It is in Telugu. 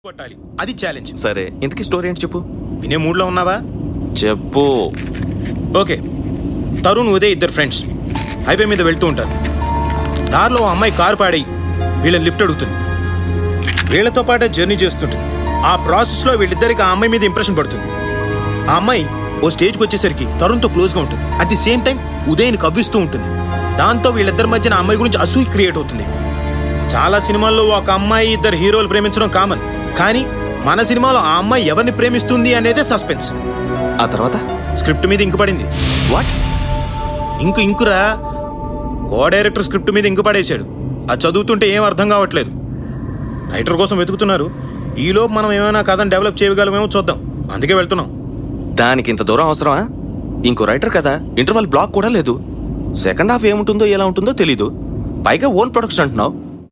కొట్టాలి అది ఛాలెంజ్ సరే ఇంతకీ స్టోరీ ఏంటి చెప్పు వినే మూడ్లో ఉన్నావా చెప్పు ఓకే తరుణ్ ఉదయ్ ఇద్దరు ఫ్రెండ్స్ హైవే మీద వెళ్తూ ఉంటారు దారిలో ఓ అమ్మాయి కారు పాడి వీళ్ళని లిఫ్ట్ అడుగుతుంది వీళ్ళతో పాటే జర్నీ చేస్తుంటుంది ఆ ప్రాసెస్లో వీళ్ళిద్దరికి ఆ అమ్మాయి మీద ఇంప్రెషన్ పడుతుంది ఆ అమ్మాయి ఓ స్టేజ్కి వచ్చేసరికి తరుణ్తో క్లోజ్గా ఉంటుంది అట్ ది సేమ్ టైం ఉదయ్ని కవ్విస్తూ ఉంటుంది దాంతో వీళ్ళిద్దరి మధ్యన ఆ అమ్మాయి గురించి అసూయి క్రియేట్ అవుతుంది చాలా సినిమాల్లో ఒక అమ్మాయి ఇద్దరు హీరోలు ప్రేమించడం కామన్ కానీ మన సినిమాలో ఆ అమ్మాయి ఎవరిని ప్రేమిస్తుంది అనేదే సస్పెన్స్ ఆ తర్వాత స్క్రిప్ట్ మీద ఇంకు పడింది వాట్ ఇంకు ఇంకురా కో డైరెక్టర్ స్క్రిప్ట్ మీద ఇంకు పడేశాడు అది చదువుతుంటే ఏం అర్థం కావట్లేదు రైటర్ కోసం వెతుకుతున్నారు ఈలోపు మనం ఏమైనా కథను డెవలప్ చేయగలమేమో చూద్దాం అందుకే వెళ్తున్నాం దానికి ఇంత దూరం అవసరమా ఇంకో రైటర్ కదా ఇంటర్వల్ బ్లాక్ కూడా లేదు సెకండ్ హాఫ్ ఏముంటుందో ఎలా ఉంటుందో తెలీదు పైగా ఓన్ ప్రొడక్షన్ అంటున్నావు